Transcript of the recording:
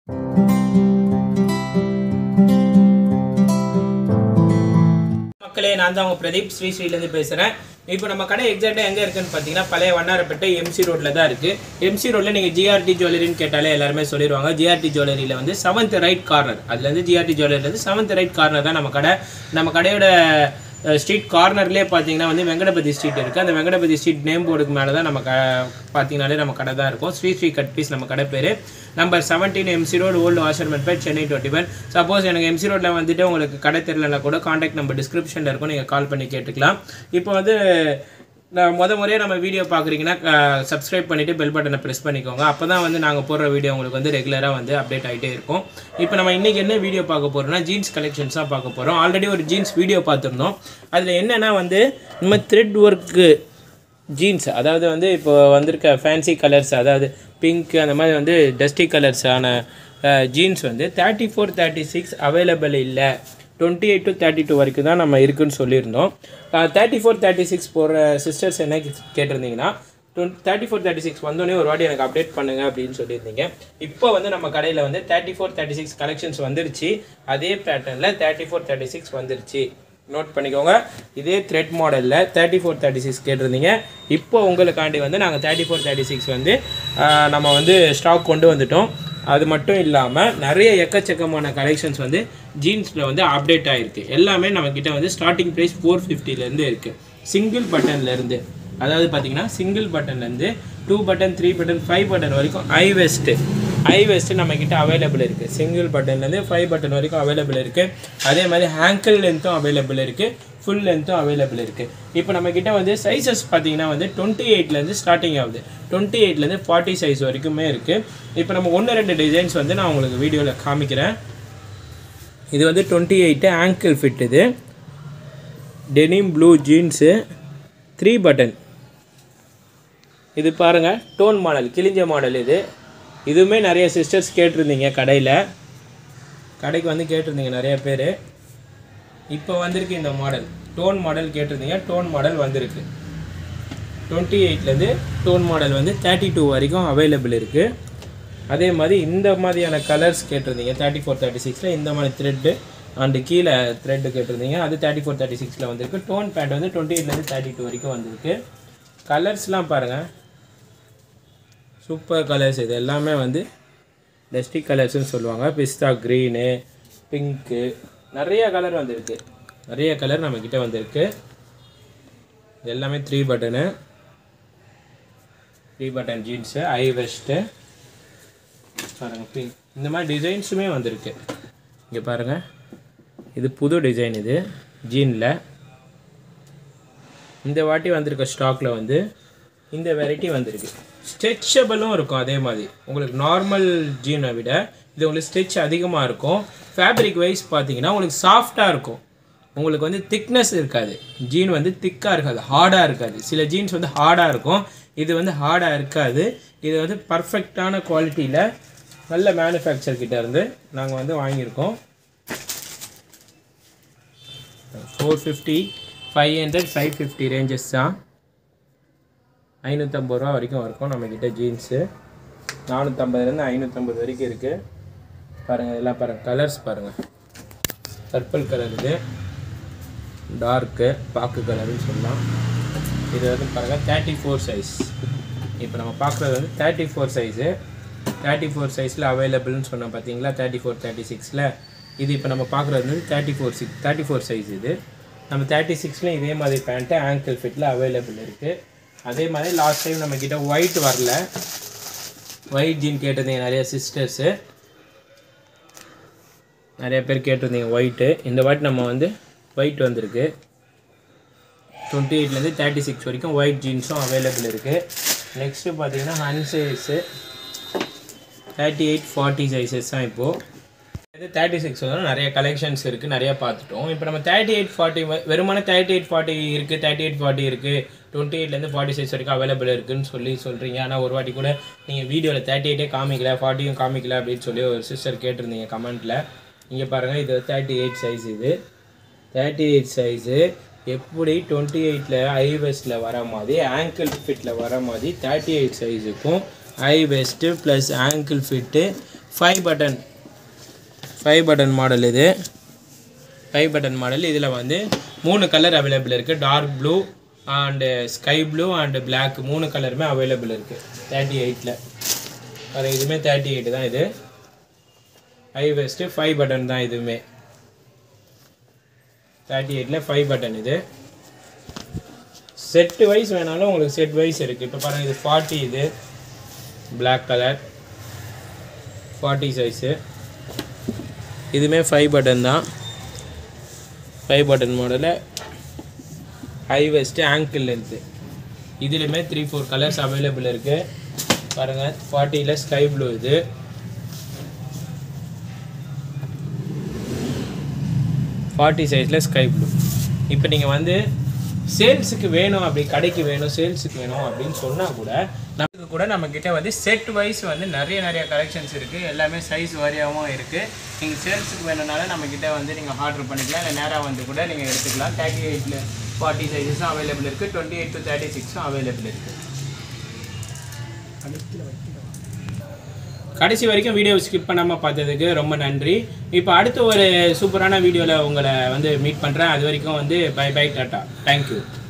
மக்களே நான் தான் உங்கள் பிரதீப் ஸ்ரீ ஸ்ரீலேருந்து பேசுகிறேன் இப்போ நம்ம கடை எக்ஸாக்டாக எங்கே இருக்குன்னு பார்த்தீங்கன்னா பழைய வண்ணாரப்பேட்டை எம்சி ரோட்டில் தான் இருக்குது எம்சி ரோட்டில் நீங்கள் ஜிஆர்டி ஜுவல்லரின்னு கேட்டாலே எல்லாருமே சொல்லிடுவாங்க ஜிஆர்டி ஜுவல்லரியில் வந்து செவன்த் ரைட் கார்னர் அதுலேருந்து ஜிஆர்டி ஜுவல்லரிலேருந்து செவன்த் ரைட் கார்னர் தான் நம்ம கடை நம்ம கடையோட ஸ்ட்ரீட் கார்னர்லேயே பார்த்தீங்கன்னா வந்து வெங்கடபதி ஸ்ட்ரீட் இருக்குது அந்த வெங்கடபதி ஸ்ட்ரீட் நேம் போர்டுக்கு மேலே தான் நம்ம க பார்த்தீங்கனாலே நம்ம கடை தான் இருக்கும் ஸ்ரீ ஸ்ரீ கட் பீஸ் நம்ம கடை பேர் number seventeen MC road old Washermanpet Chennai twenty one suppose எனக்கு எம்சி ரோட்டில் வந்துட்டு உங்களுக்கு கடை தெரியலனா கூட காண்டாக்ட் நம்பர் டிஸ்கிரிப்ஷனில் இருக்கும் நீங்கள் கால் பண்ணி கேட்டுக்கலாம் இப்போ வந்து நான் முத முறையாக நம்ம வீடியோ பார்க்குறீங்கன்னா சப்ஸ்கிரைப் பண்ணிவிட்டு பெல் பட்டனை ப்ரெஸ் பண்ணிக்கோங்க அப்போ தான் வந்து நாங்கள் போடுற வீடியோ உங்களுக்கு வந்து ரெகுலராக வந்து அப்டேட் ஆகிட்டே இருக்கும் இப்போ நம்ம இன்றைக்கி என்ன வீடியோ பார்க்க போகிறோம்னா ஜீன்ஸ் கலெக்ஷன்ஸாக பார்க்க போகிறோம் ஆல்ரெடி ஒரு ஜீன்ஸ் வீடியோ பார்த்துருந்தோம் அதில் என்னென்னா வந்து நம்ம த்ரெட் ஒர்க்கு ஜீன்ஸ் அதாவது வந்து இப்போ வந்திருக்க ஃபேன்சி கலர்ஸ் அதாவது பிங்க் அந்த மாதிரி வந்து டஸ்டி கலர்ஸான ஜீன்ஸ் வந்து thirty four thirty six available இல்லை twenty eight to thirty two வரைக்கும் தான் நம்ம இருக்குன்னு சொல்லியிருந்தோம் தேர்ட்டி ஃபோர் தேர்ட்டி சிக்ஸ் போகிற சிஸ்டர்ஸ் என்ன கேட்டிருந்தீங்கன்னா twenty thirty four thirty six வந்தோடனே ஒரு வாட்டி எனக்கு அப்டேட் பண்ணுங்க அப்படின்னு சொல்லியிருந்தீங்க இப்போ வந்து நம்ம கடையில் வந்து thirty four thirty six collections வந்துருச்சு அதே பேட்டர்னில் தேர்ட்டி ஃபோர் தேர்ட்டி சிக்ஸ் வந்துருச்சு நோட் பண்ணிக்கோங்க இதே த்ரெட் மாடலில் தேர்ட்டி ஃபோர் தேர்ட்டி சிக்ஸ் கேட்டிருந்தீங்க இப்போ உங்களுக்காண்டி வந்து நாங்கள் தேர்ட்டி ஃபோர் தேர்ட்டி சிக்ஸ் வந்து ஆஹ், நம்ம வந்து ஸ்டாக் கொண்டு வந்துட்டோம் அது மட்டும் இல்லாமல் நிறைய எக்கச்சக்கமான கலெக்ஷன்ஸ் வந்து ஜீன்ஸில் வந்து அப்டேட் ஆகிருக்கு எல்லாமே நம்மக்கிட்ட வந்து ஸ்டார்டிங் ப்ரைஸ் ஃபோர் ஃபிஃப்டிலேருந்து இருக்குது சிங்கிள் பட்டன்லேருந்து அதாவது பார்த்தீங்கன்னா சிங்கிள் பட்டன்லேருந்து two button three button five button வரைக்கும் ஐ வெஸ்ட்டு ஐ வெஸ்ட்டு நம்மக்கிட்ட அவைலபிள் இருக்குது சிங்கிள் பட்டன்லேருந்து ஃபைவ் பட்டன் வரைக்கும் அவைலபிள் இருக்குது அதே மாதிரி ஹேங்கிள் லென்த்தும் அவைலபிள் இருக்குது ஃபுல் லென்த்தும் அவைலபிள் இருக்குது இப்போ நம்மக்கிட்ட வந்து சைஸஸ் பார்த்தீங்கன்னா வந்து டுவெண்ட்டி எயிட்லேருந்து ஸ்டார்டிங் ஆகுது டுவெண்ட்டி எயிட்லேருந்து ஃபார்ட்டி சைஸ் வரைக்குமே இருக்குது இப்போ நம்ம ஒன்று ரெண்டு டிசைன்ஸ் வந்து நான் உங்களுக்கு வீடியோவில் காமிக்கிறேன் இது வந்து டுவெண்ட்டி எயிட்டு ஆங்கிள் ஃபிட் இது denim blue jeans three button இது பாருங்கள் டோன் மாடல் கிழிஞ்ச மாடல் இது இதுவுமே நிறைய சிஸ்டர்ஸ் கேட்டிருந்தீங்க கடையில் கடைக்கு வந்து கேட்டிருந்தீங்க நிறைய பேர் இப்போ வந்திருக்கு இந்த மாடல் டோன் மாடல் கேட்டிருந்தீங்க டோன் மாடல் வந்திருக்கு டுவெண்ட்டி எயிட்லேருந்து டோன் மாடல் வந்து தேர்ட்டி டூ வரைக்கும் அவைலபிள் இருக்குது அதே மாதிரி இந்த மாதிரியான கலர்ஸ் கேட்டிருந்தீங்க தேர்ட்டி ஃபோர் தேர்ட்டி சிக்ஸில் இந்த மாதிரி த்ரெட்டு அண்டு கீழே த்ரெட்டு கேட்டிருந்தீங்க அது தேர்ட்டி ஃபோர் தேர்ட்டி சிக்ஸில் வந்திருக்கு டோன் பேண்ட் வந்து டுவெண்ட்டி எயிட்லேருந்து தேர்ட்டி டூ வரைக்கும் வந்திருக்கு கலர்ஸ்லாம் பாருங்கள் சூப்பர் கலர்ஸ் இது எல்லாமே வந்து டஸ்டி கலர்ஸ்னு சொல்லுவாங்க பிஸ்தா க்ரீனு பிங்க்கு நிறைய கலர் வந்திருக்கு நிறைய கலர் நம்மக்கிட்ட வந்திருக்கு இது எல்லாமே three button three button jeans high waist பாருங்க பிங்க் இந்த மாதிரி டிசைன்ஸுமே வந்திருக்கு இங்கே பாருங்கள் இது புது டிசைன் இது ஜீனில் இந்த வாட்டி வந்திருக்க ஸ்டாக்கில் வந்து இந்த வெரைட்டி வந்திருக்கு ஸ்ட்ரெச்சபிளும் இருக்கும் அதே மாதிரி உங்களுக்கு நார்மல் ஜீனை விட இது உங்களுக்கு ஸ்ட்ரெச் அதிகமாக இருக்கும் ஃபேப்ரிக் வைஸ் பார்த்தீங்கன்னா உங்களுக்கு சாஃப்டாக இருக்கும் உங்களுக்கு வந்து திக்னஸ் இருக்காது ஜீன் வந்து திக்காக இருக்காது ஹார்டாக இருக்காது சில ஜீன்ஸ் வந்து ஹார்டாக இருக்கும் இது வந்து ஹார்டாக இருக்காது இது வந்து பர்ஃபெக்டான குவாலிட்டியில் நல்ல மேனுஃபேக்சர் கிட்ட இருந்து நாங்கள் வந்து வாங்கியிருக்கோம் four fifty five hundred five fifty ranges தான் ஐநூற்றம்பது ரூபா வரைக்கும் இருக்கும் நம்மக்கிட்ட ஜீன்ஸு நானூற்றம்பதுலேருந்து ஐநூற்றம்பது வரைக்கும் இருக்குது பாருங்கள் இதெல்லாம் பாருங்கள் கலர்ஸ் பாருங்கள் பர்பிள் கலர் இது டார்க்கு பாக்கு கலர்னு சொல்லலாம் இது வந்து பாருங்கள் தேர்ட்டி ஃபோர் சைஸ் இப்போ நம்ம பார்க்குறது வந்து thirty four size thirty four சைஸில் அவைலபிள்னு சொன்னோம் பார்த்தீங்களா தேர்ட்டி ஃபோர் தேர்ட்டி சிக்ஸில் இது இப்போ நம்ம பார்க்குறது வந்து thirty four six thirty four size இது நம்ம தேர்ட்டி சிக்ஸ்லையும் இதே மாதிரி பேண்ட்டு ஆங்கிள் ஃபிட்டில் அவைலபிள் இருக்குது அதே மாதிரி லாஸ்ட் டைம் நம்மக்கிட்ட ஒயிட் வரல ஒயிட் ஜீன் கேட்டிருந்தீங்க நிறைய சிஸ்டர்ஸு நிறைய பேர் கேட்டிருந்தீங்க ஒயிட்டு இந்த வாட்டி நம்ம வந்து ஒயிட் வந்திருக்கு டுவெண்ட்டி எயிட்லேருந்து தேர்ட்டி சிக்ஸ் வரைக்கும் ஒயிட் ஜீன்ஸும் அவைலபிள் இருக்குது நெக்ஸ்ட்டு பார்த்தீங்கன்னா ஹன் size thirty eight forty sizes தான் இப்போது இது தேர்ட்டி சிக்ஸ் வந்து நிறைய கலெக்ஷன்ஸ் இருக்குது நிறைய பார்த்துட்டோம் இப்போ நம்ம தேர்ட்டி எயிட் ஃபார்ட்டி வெறுமான தேர்ட்டி எயிட் ஃபார்ட்டி இருக்குது தேர்ட்டி எயிட் ஃபார்ட்டி இருக்குது டுவெண்ட்டி எயிட்லேருந்து ஃபார்ட்டி சைஸ் வரைக்கும் அவைலபிள் இருக்குன்னு சொல்லி சொல்கிறீங்க ஆனால் ஒரு வாட்டி கூட நீங்கள் வீடியோவில் தேர்ட்டி எயிட்டே காமிக்கல ஃபார்ட்டியும் காமிக்கல அப்படின்னு சொல்லி ஒரு சிஸ்டர் கேட்டிருந்தீங்க கமெண்ட்டில் இங்கே பாருங்கள் இது தேர்ட்டி எயிட் சைஸ் இது தேர்ட்டி எயிட் சைஸு எப்படி டுவெண்ட்டி எயிட்டில் ஐ வெஸ்ட்டில் வர மாதிரி ஆங்கிள் ஃபிட்டில் வர மாதிரி தேர்ட்டி எயிட் சைஸுக்கும் high waist plus ankle fit five button five button model இது ஃபைவ் பட்டன் மாடல் இதில் வந்து மூணு கலர் அவைலபிள் இருக்குது dark blue and sky blue and Black மூணு கலருமே அவைலபிள் இருக்குது தேர்ட்டி எயிட்டில் வேறு இதுவுமே தேர்ட்டி எயிட் தான் இது ஹை வெஸ்ட்டு ஃபைவ் பட்டன் தான் இதுவுமே தேர்ட்டி எயிட்டில் ஃபைவ் பட்டன் இது செட்டு வைஸ் வேணாலும் உங்களுக்கு செட் வைஸ் இருக்குது இப்போ பாருங்கள் இது ஃபார்ட்டி இது Black கலர் ஃபார்ட்டி சைஸு இதுவுமே ஃபைவ் பட்டன் தான் ஃபைவ் பட்டன் மாடலில் ஹை வெஸ்ட்டு ஆங்கிள் லென்த்து இதுலேயுமே த்ரீ ஃபோர் கலர்ஸ் அவைலபிள் இருக்குது பாருங்கள் ஃபார்ட்டியில் ஸ்கை ப்ளூ இது ஃபார்ட்டி சைஸில் ஸ்கை ப்ளூ இப்போ நீங்கள் வந்து சேல்ஸுக்கு வேணும் அப்படி கடைக்கு வேணும் சேல்ஸுக்கு வேணும் அப்படின்னு சொன்னால் கூட நமக்கு கூட நம்மக்கிட்ட வந்து செட் வைஸ் வந்து நிறைய நிறைய கலெக்ஷன்ஸ் இருக்குது எல்லாமே சைஸ் வாரியாகவும் இருக்குது நீங்கள் சேல்ஸுக்கு வேணும்னாலும் நம்மக்கிட்ட வந்து நீங்கள் ஆர்டர் பண்ணிக்கலாம் இல்லை நேராக வந்து கூட நீங்கள் எடுத்துக்கலாம் தேர்ட்டி எயிட்டில் ஃபார்ட்டி சைஸஸும் அவைலபிள் இருக்குது டுவெண்ட்டி எயிட் டு தேர்ட்டி சிக்ஸும் அவைலபிள் இருக்குது கடைசி வரைக்கும் வீடியோ ஸ்கிப் பண்ணாமல் பார்த்ததுக்கு ரொம்ப நன்றி இப்போ அடுத்த ஒரு சூப்பரான வீடியோவில் உங்களை வந்து மீட் பண்ணுறேன் அது வரைக்கும் வந்து பை பை டாட்டா தேங்க்யூ